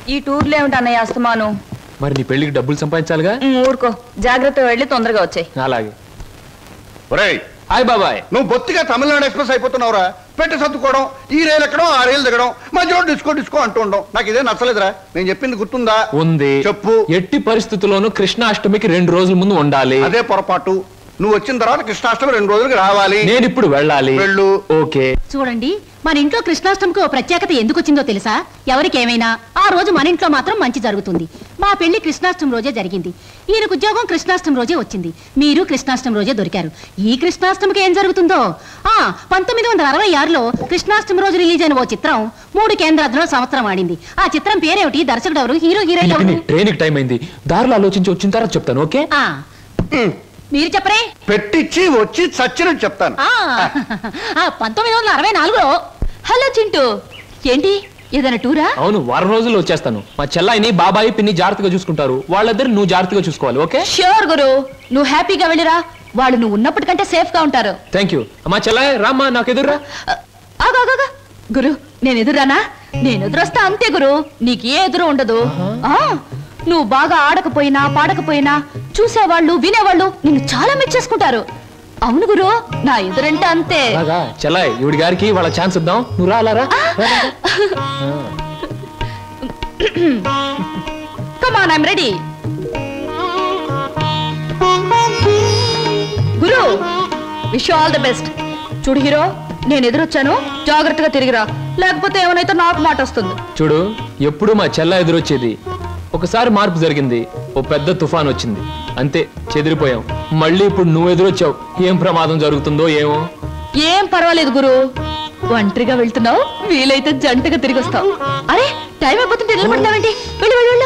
ఈ టూర్లు ఏమిటి అన్నయ్య అస్తమాను మరి నీ పెళ్లికి డబ్బులు సంపాదించాలిగా ఉమ్, ఊరుకో జాగ్రత్త వెళ్ళి తొందరగా వచ్చాయి అలాగే ఒరేయ్ హాయ్ బాబాయ్ నువ్వు బొత్తిగా తమిళనాడు ఎక్స్ప్రెస్ అయిపోతున్నావురా పెట్టి సర్దుకోవడం ఈ రైలు ఎక్కడం ఆ రైలు దిగడం మధ్యలో డిస్కో డిస్కో అంటూ ఉండడం నాకు ఇదే నచ్చలేదురా నేను చెప్పింది గుర్తుందా ఉంది చెప్పు ఎట్టి పరిస్థితుల్లోనూ కృష్ణాష్టమికి రెండు రోజుల ముందు ఉండాలి అదే పొరపాటు నువ్వు వచ్చిన తర్వాత కృష్ణాష్టమి రెండు రోజులకి రావాలి నేను ఇప్పుడు వెళ్ళాలి వెళ్ళు ఓకే చూడండి మన ఇంట్లో కృష్ణాష్టమికి ఓ ప్రత్యేకత ఎందుకు వచ్చిందో తెలుసా ఎవరికేమైనా ఆ రోజు మన ఇంట్లో మాత్రం మంచి జరుగుతుంది మా పెళ్లి కృష్ణాష్టమి రోజే జరిగింది ఈయనకు ఉద్యోగం కృష్ణాష్టమి రోజే వచ్చింది మీరు కృష్ణాష్టమి రోజే దొరికారు ఈ కృష్ణాష్టమికి ఏం జరుగుతుందో ఆ పంతొమ్మిది వందల అరవై ఆరులో కృష్ణాష్టమి రోజు రిలీజ్ అయిన ఓ చిత్రం మూడు కేంద్రాల్లో సంవత్సరం ఆడింది ఆ చిత్రం పేరేమిటి దర్శకుడు ఎవరు హీరో హీరోయిన్ ఎవరు ట్రైన్ కి టైం అయింది దారిలో ఆలోచించి వచ్చిన తర్వాత చెప్తాను ఓకే ఆ, మీరు చెప్పరే పెట్టించి వచ్చి చచ్చినట్టు చెప్తాను ఆ, ఆ, పంతొమ్మిది వందల అరవై నాలుగులో హలో చింటూ ఏంటి ఏదైనా టూరా అవును వారం రోజుల్లో వచ్చేస్తాను మా చెల్లాయిని బాబాయి పిన్ని జాగ్రత్తగా చూసుకుంటారు వాళ్ళిద్దరు నువ్వు జాగ్రత్తగా చూసుకోవాలి ఓకే ష్యూర్ గురు నువ్వు హ్యాపీగా వెళ్ళిరా వాళ్ళు నువ్వు ఉన్నప్పటికంటే సేఫ్ గా ఉంటారు థ్యాంక్ యూ మా చెల్లాయి రామ్మా నాకు ఎదురురా ఆగాగా గురు నేను ఎదురానా నేను ఎదురొస్తా అంతే గురు నీకు ఏ ఎదురు ఉండదు ఆ నువ్వు బాగా ఆడకపోయినా పాడకపోయినా చూసేవాళ్ళు వినేవాళ్ళు నిన్ను చాలా మెచ్చేసుకుంటారు అవును గురు నా ఎదురంటే అంతే అలాగా చెల్లాయి ఇవిడి గారికి వాళ్ళ ఛాన్స్ ఇద్దాం నువ్వు రా అలా రా. రా, రా, రా. కమాన్ ఐమ్ రెడీ గురు విష్ ఆల్ ది బెస్ట్ చూడు హీరో నేను ఎదురొచ్చాను జాగ్రత్తగా తిరిగిరా లేకపోతే ఏమైనా నాకు మాట వస్తుంది చూడు ఎప్పుడు మా చెల్ల ఎదురొచ్చేది ఒకసారి మార్పు జరిగింది ఓ పెద్ద తుఫాన్ వచ్చింది అంతే చెదిరిపోయాం మళ్ళీ ఇప్పుడు నువ్వు ఎదురొచ్చావు ఏం ప్రమాదం జరుగుతుందో ఏమో ఏం పర్వాలేదు గురు ఒంటరిగా వెళ్తున్నావు వీలైతే జంటగా తిరిగి వస్తావు అరే టైం అయిపోతుంటే నిలబడతావేంటి వెళ్ళు వెళ్ళు వెళ్ళు